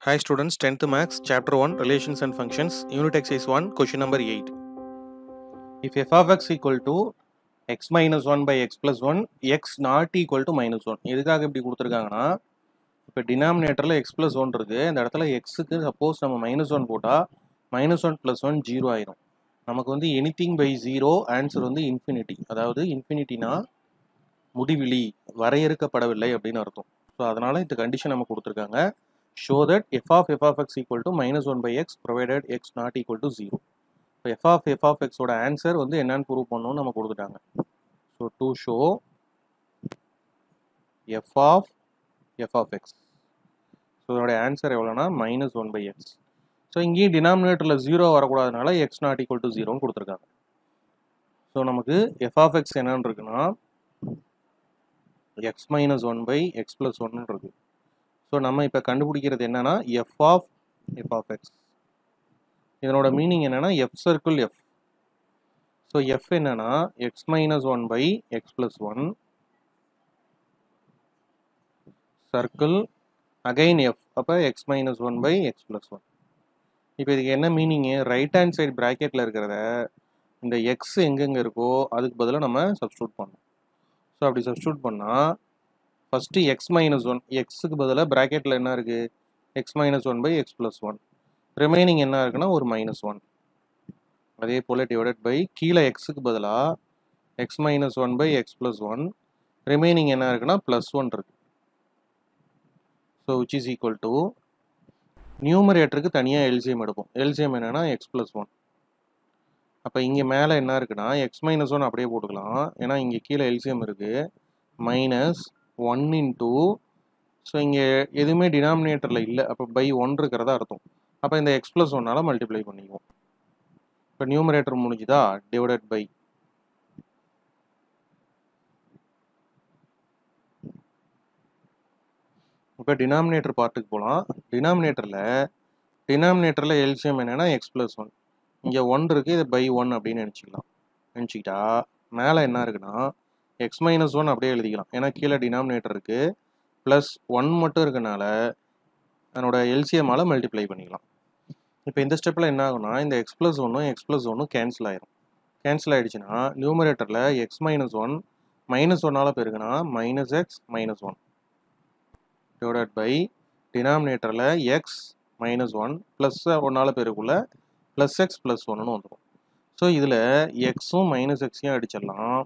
Hi students, 10th Max, Chapter 1, Relations and Functions, Unit Exercise 1, Question number 8. If f of x equal to x minus 1 by x plus 1, x not equal to minus 1. எதுக்காக இப்படி கொடுத்துருக்காங்கன்னா இப்போ டினாமினேட்டரில் x plus one இருக்குது இந்த இடத்துல எக்ஸுக்கு suppose நம்ம மைனஸ் ஒன் போட்டால் minus one plus one zero ஆயிரும் நமக்கு வந்து எனிதிங் பை ஜீரோ ஆன்சர் வந்து இன்ஃபினிட்டி அதாவது இன்ஃபினிட்டினா முடிவிலி வரையறுக்கப்படவில்லை அப்படின்னு அர்த்தம் ஸோ அதனால இந்த கண்டிஷன் நம்ம கொடுத்துருக்காங்க show that f of f of x equal to minus one by x provided x not equal to zero இப்போ எஃப் ஆஃப் எஃப் ஆஃப் எக்ஸோட ஆன்சர் வந்து என்னன்னு ப்ரூவ் பண்ணணும்னு நம்ம கொடுத்துட்டாங்க so to show f of f of x so இதோட answer எவ்வளோனா minus one by x so இங்கேயும் டினாமினேட்டரில் ஜீரோ வரக்கூடாதனால எக்ஸ் நாட் ஈக்குவல் டு ஜீரோன்னு கொடுத்துருக்காங்க ஸோ நமக்கு எஃப் ஆஃப் எக்ஸ் என்னன்னு இருக்குன்னா X minus one by x plus ஒன்னு இருக்கு ஸோ நம்ம இப்போ கண்டுபிடிக்கிறது என்னன்னா f of f of x இதனோட மீனிங் என்னன்னா f circle f so f என்னன்னா x minus one by x plus one circle again f அப்போ x minus one by x plus one இப்போ இதுக்கு என்ன மீனிங்கு ரைட் ஹேண்ட் சைடு ப்ராக்கெட்டில் இருக்கிறத இந்த எக்ஸ் எங்கெங்கே இருக்கோ அதுக்கு பதிலாக நம்ம சப்ஸ்டியூட் பண்ணணும் ஸோ அப்படி சப்ஸ்டியூட் பண்ணால் ஃபஸ்ட்டு எக்ஸ் மைனஸ் ஒன் எக்ஸுக்கு பதிலாக ப்ராக்கெட்டில் என்ன இருக்குது x minus one by x plus one remaining என்ன இருக்குன்னா ஒரு மைனஸ் ஒன் அதே போல் டிவைடட் பை கீழே எக்ஸுக்கு பதிலாக x minus one by x plus one remaining என்ன இருக்குன்னா ப்ளஸ் ஒன் இருக்கு so which is equal to நியூமரேட்டருக்கு தனியாக எல்சிஎம் எடுப்போம் எல்சிஎம் என்னன்னா எக்ஸ் ப்ளஸ் ஒன் அப்போ இங்கே மேலே என்ன இருக்குன்னா எக்ஸ் மைனஸ் ஒன் அப்படியே போட்டுக்கலாம் ஏன்னா இங்கே கீழே எல்சிஎம் இருக்குது மைனஸ் ஒன் இன்டூ ஸோ இங்கே எதுவுமே டினாமினேட்டரில் இல்லை அப்போ பை ஒன் இருக்கிறதா அர்த்தம் அப்போ இந்த எக்ஸ் ப்ளஸ் ஒன்னால் மல்டிப்ளை பண்ணிக்குவோம் இப்போ நியூமரேட்டர் முடிஞ்சுதா டிவைடட் பை இப்போ டினாமினேட்டர் பார்ட்டுக்கு போகலாம் டினாமினேட்டரில் டினாமினேட்டரில் எல்சிஎம் என்னென்னா எக்ஸ் ப்ளஸ் ஒன் இங்கே ஒன் இருக்குது இது பை ஒன் அப்படின்னு நினச்சிக்கலாம் நினச்சிக்கிட்டா மேலே என்ன இருக்குன்னா எக்ஸ் மைனஸ் ஒன் அப்படியே எழுதிக்கலாம் ஏன்னா கீழே டினாமினேட்டர் இருக்குது ப்ளஸ் ஒன் மட்டும் இருக்கனால அதனோட எல்சிஎம்மால் மல்டிப்ளை பண்ணிக்கலாம் இப்போ இந்த ஸ்டெப்பில் என்ன ஆகும்னா இந்த எக்ஸ் ப்ளஸ் ஒன்றும் எக்ஸ் ப்ளஸ் ஒன்றும் கேன்சல் ஆயிரும் கேன்சல் ஆகிடுச்சுன்னா நியூமரேட்டரில் எக்ஸ் மைனஸ் ஒன் மைனஸ் ஒன்னால் பெருகுனா minus x minus one divided by டினாமினேட்டரில் எக்ஸ் மைனஸ் ஒன் ப்ளஸ் ஒன்னால் பெருக்குள்ள ப்ளஸ் எக்ஸ் ப்ளஸ் ஒன்னு வந்துடும் ஸோ இதில் எக்ஸும் மைனஸ் எக்ஸையும் அடிச்சிடலாம்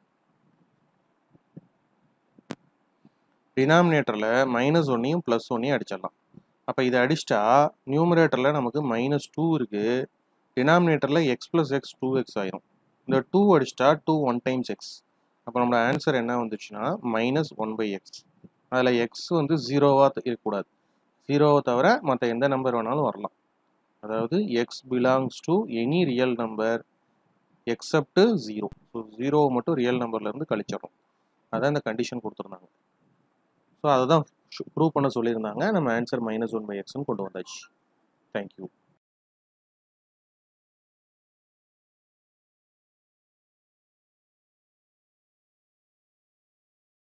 டினாமினேட்டரில் மைனஸ் ஒன்னையும் ப்ளஸ் ஒன்னையும் அடிச்சிடலாம் அப்போ இதை அடிச்சிட்டா நியூமரேட்டரில் நமக்கு மைனஸ் டூ இருக்குது டினாமினேட்டரில் x plus x two x ஆயிரும் இந்த டூ அடிச்சிட்டா டூ ஒன் டைம்ஸ் எக்ஸ் அப்போ நம்மளோட ஆன்சர் என்ன வந்துச்சுன்னா மைனஸ் ஒன் பை எக்ஸ் அதில் எக்ஸ் வந்து ஜீரோவாக இருக்கக்கூடாது ஜீரோவை தவிர மற்ற எந்த நம்பர் வேணாலும் வரலாம் அதாவது x belongs to any real number except zero so ஜீரோவை மட்டும் ரியல் நம்பர்லேருந்து கழிச்சிடறோம் அதான் இந்த கண்டிஷன் கொடுத்துருந்தாங்க ஸோ அதை தான் ப்ரூவ் பண்ண சொல்லியிருந்தாங்க நம்ம ஆன்சர் மைனஸ் ஒன் பை எக்ஸ்னு கொண்டு வந்தாச்சு தேங்க்யூ